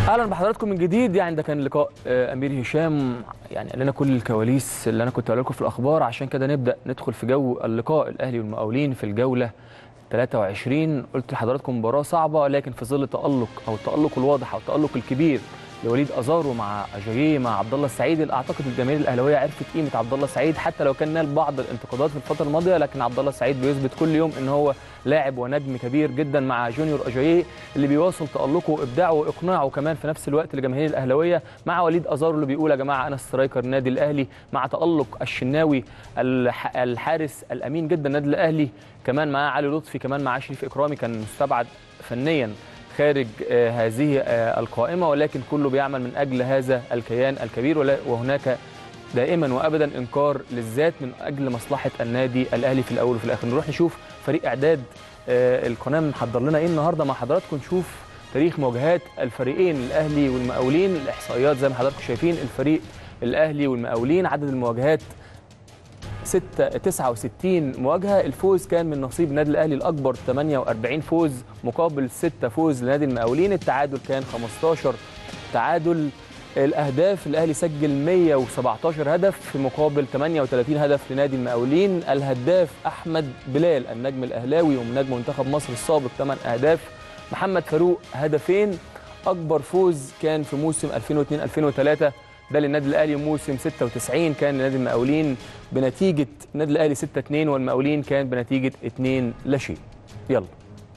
اهلا بحضراتكم من جديد يعني ده كان لقاء آه، امير هشام يعني قال لنا كل الكواليس اللي انا كنت هقول لكم في الاخبار عشان كده نبدا ندخل في جو اللقاء الاهلي والمقاولين في الجوله 23 قلت لحضراتكم مباراه صعبه لكن في ظل تالق او التالق الواضح او التالق الكبير لوليد ازارو مع اجاييه مع عبد الله السعيد اعتقد الجماهير الاهلاويه عرفت قيمه عبد الله السعيد حتى لو كان نال بعض الانتقادات في الفتره الماضيه لكن عبد الله السعيد بيثبت كل يوم ان هو لاعب ونجم كبير جدا مع جونيور اجاييه اللي بيواصل تالقه وابداعه واقناعه كمان في نفس الوقت لجماهير الاهلاويه مع وليد ازارو اللي بيقول يا جماعه انا سترايكر النادي الاهلي مع تالق الشناوي الح- الحارس الامين جدا النادي الاهلي كمان معاه علي لطفي كمان معاه شريف اكرامي كان مستبعد فنيا خارج آه، هذه آه، القائمه ولكن كله بيعمل من اجل هذا الكيان الكبير ولا- وهناك دائما وابدا انكار للذات من اجل مصلحه النادي الاهلي في الاول وفي الاخر نروح نشوف فريق اعداد آه، القناه محضر لنا ايه النهارده مع حضراتكم نشوف تاريخ مواجهات الفريقين الاهلي والمقاولين الاحصائيات زي ما حضراتكم شايفين الفريق الاهلي والمقاولين عدد المواجهات 6 69 مواجهه الفوز كان من نصيب النادي الاهلي الاكبر 48 فوز مقابل 6 فوز لنادي المقاولين التعادل كان 15 تعادل الاهداف الاهلي سجل 117 هدف في مقابل 38 هدف لنادي المقاولين الهداف احمد بلال النجم الاهلاوي ونجم منتخب مصر السابق 8 اهداف محمد فاروق هدفين اكبر فوز كان في موسم 2002 2003 ده للنادي الاهلي موسم 96 كان لنادي المقاولين بنتيجه النادي الاهلي 6 2 والمقاولين كان بنتيجه 2 لا شيء يلا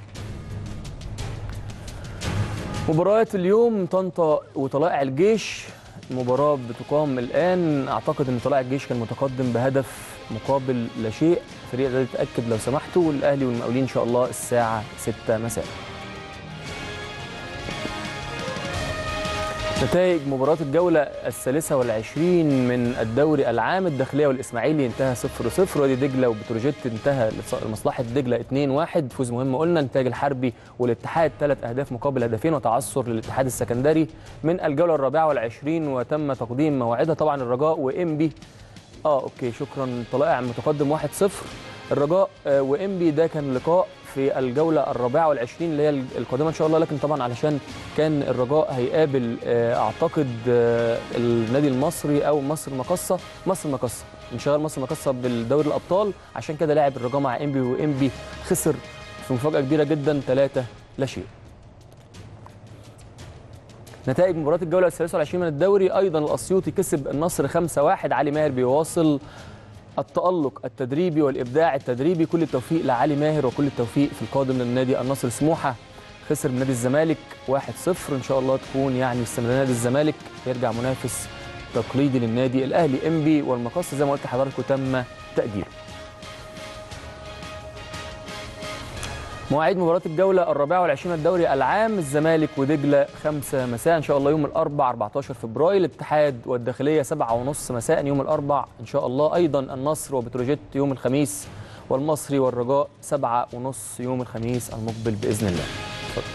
مباريات اليوم طنطا وطلائع الجيش مباراة بتقام الآن أعتقد أن طلائع الجيش كان متقدم بهدف مقابل لا شيء فريق ده يتأكد لو سمحتوا الأهلي والمقاولين إن شاء الله الساعة 6 مساء نتائج مباراة الجولة الثالثة والعشرين من الدوري العام الداخلية والإسماعيلي انتهى 0-0 وادي دجلة وبتروجيت انتهى لص- لمصلحة دجلة 2-1 فوز مهم قلنا النتاج الحربي والاتحاد ثلاث أهداف مقابل هدفين وتعثر للاتحاد السكندري من الجولة الرابعة والعشرين وتم تقديم موعدها طبعا الرجاء وإنبي اه اوكي شكرا طلائع متقدم 1-0 الرجاء آه، وانبي ده كان لقاء في الجوله الرابعه والعشرين اللي هي القادمه ان شاء الله لكن طبعا علشان كان الرجاء هيقابل آه، اعتقد آه، النادي المصري او مصر مقصه مصر مقصه انشغال مصر مقصه بالدوري الابطال عشان كده لعب الرجاء مع انبي وانبي خسر في مفاجاه كبيره جدا 3 لا شيء نتائج مباراة الجولة الثالثة والعشرين من الدوري أيضا الأسيوطي كسب النصر 5-1 علي ماهر بيواصل التألق التدريبي والإبداع التدريبي كل التوفيق لعلي ماهر وكل التوفيق في القادم للنادي النصر سموحة خسر من نادي الزمالك 1-0 إن شاء الله تكون يعني استمرار نادي الزمالك يرجع منافس تقليدي للنادي الأهلي إنبي والمقص زي ما قلت لحضراتكم تم تأجيله مواعيد مباراة الجولة الرابعة والعشرين من الدوري العام الزمالك ودجلة 5 مساء إن شاء الله يوم الأربع 14 فبراير الاتحاد والداخلية 7 ونص مساء يوم الأربع إن شاء الله أيضا النصر وبتروجيت يوم الخميس والمصري والرجاء 7 ونص يوم الخميس المقبل بإذن الله اتفضل.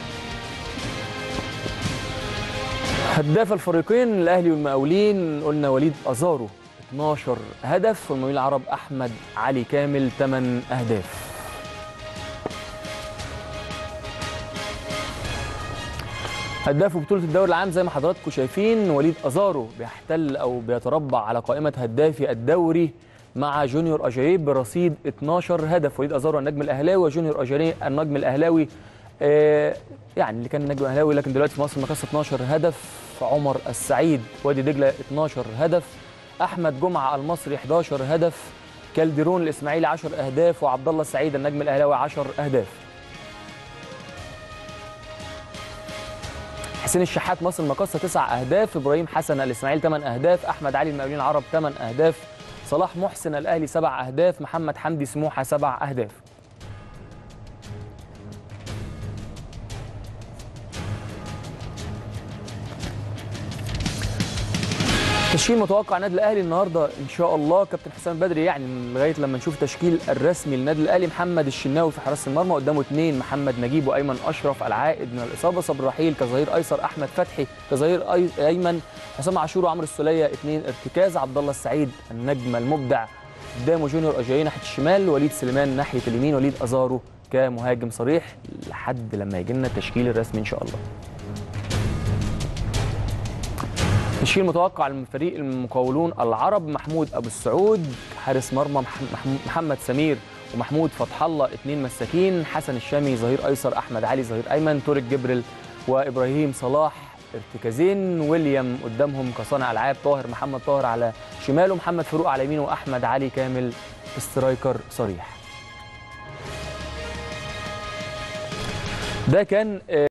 هداف الفريقين الأهلي والمقاولين قلنا وليد أزارو 12 هدف والمقاولين العرب أحمد علي كامل 8 أهداف هداف بطولة الدوري العام زي ما حضراتكم شايفين وليد أزارو بيحتل أو بيتربع على قائمة هدافي الدوري مع جونيور أجايب برصيد 12 هدف وليد أزارو النجم الأهلاوي وجونيور أجايب النجم الأهلاوي آه يعني اللي كان النجم الأهلاوي لكن دلوقتي في مصر مقص 12 هدف عمر السعيد وادي دجلة 12 هدف أحمد جمعة المصري 11 هدف كالديرون الإسماعيلي 10 أهداف وعبد الله السعيد النجم الأهلاوي 10 أهداف حسين الشحات مصر المقاصة تسع أهداف إبراهيم حسن الإسماعيلي 8 أهداف أحمد علي المقاولين العرب 8 أهداف صلاح محسن الأهلي 7 أهداف محمد حمدي سموحة 7 أهداف تشكيل متوقع النادي الاهلي النهارده ان شاء الله كابتن حسام بدري يعني لغايه لما نشوف التشكيل الرسمي للنادي الاهلي محمد الشناوي في حراسه المرمى قدامه اثنين محمد نجيب وايمن اشرف العائد من الاصابه صبر رحيل كظهير ايسر احمد فتحي كظهير أي- ايمن حسام عاشور وعمرو السوليه اثنين ارتكاز عبد الله السعيد النجم المبدع قدامه جونيور اجاي ناحيه الشمال وليد سليمان ناحيه اليمين وليد ازارو كمهاجم صريح لحد لما يجي لنا التشكيل الرسمي ان شاء الله تشكيل متوقع لفريق المقاولون العرب محمود ابو السعود حارس مرمى محمد سمير ومحمود فتح الله اثنين مساكين حسن الشامي ظهير ايسر احمد علي ظهير ايمن طارق جبريل وابراهيم صلاح ارتكازين ويليام قدامهم كصانع العاب طاهر محمد طاهر على شماله محمد فاروق على يمينه واحمد علي كامل سترايكر صريح ده كان